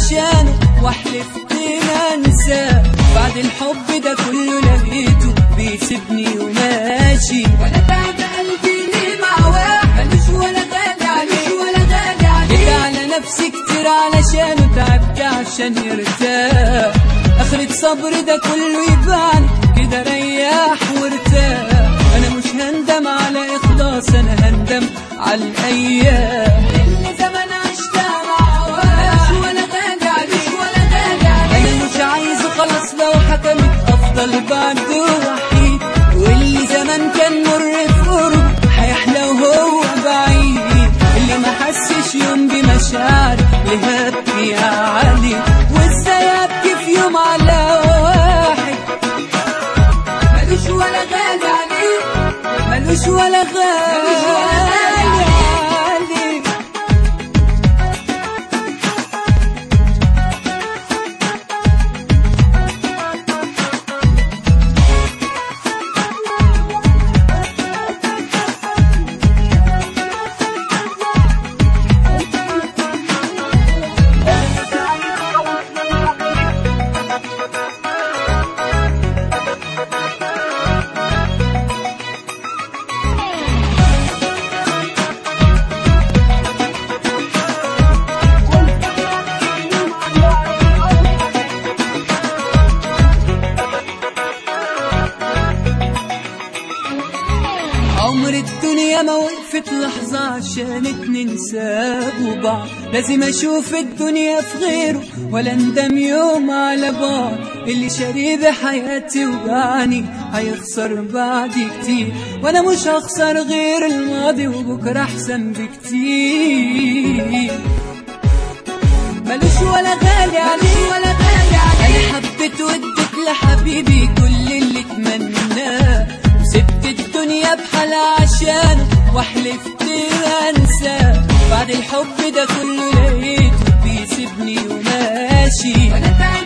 عشانه وحلفت ما انساه بعد الحب ده كله لقيته بيسيبني وماشي وانا تعب قلبي ليه مع واحد ملوش ولا غالي عليه ولا غالي عليه جيت على نفسي كتير علشانه تعبت عشان يرتاح اخرة صبر ده كله يبان كده ريح وارتاح انا مش هندم على اخلاص انا هندم على الايام اللي زمان عشتها مع واحد ولا غالي عليه ولا غالي عليه انا مش عايزه خلاص لو حكمت افضل بعده وحيد واللي زمان كان مر في قرب هيحلى وهو بعيد اللي ما حسش يوم بمشاعر اللي هبكي عليه وازاي ابكي في يوم على واحد ملوش ولا غالي عليه ملوش ولا غالي عليه عمر الدنيا ما وقفت لحظة عشان اتنين سابوا بعض لازم اشوف الدنيا في غيره ولا اندم يوم على بعض اللي شاريه بحياتي وبعني هيخسر بعدي كتير وانا مش هخسر غير الماضي وبكرة احسن بكتير ملوش ولا غالي عليه ولا غالي عليه انا حبيت واديت لحبيبي كل اللي اتمناه وسبت الدنيا بحالها عشانه وحلفت انساه بعد الحب ده كله لقيته بيسيبني وماشي وانا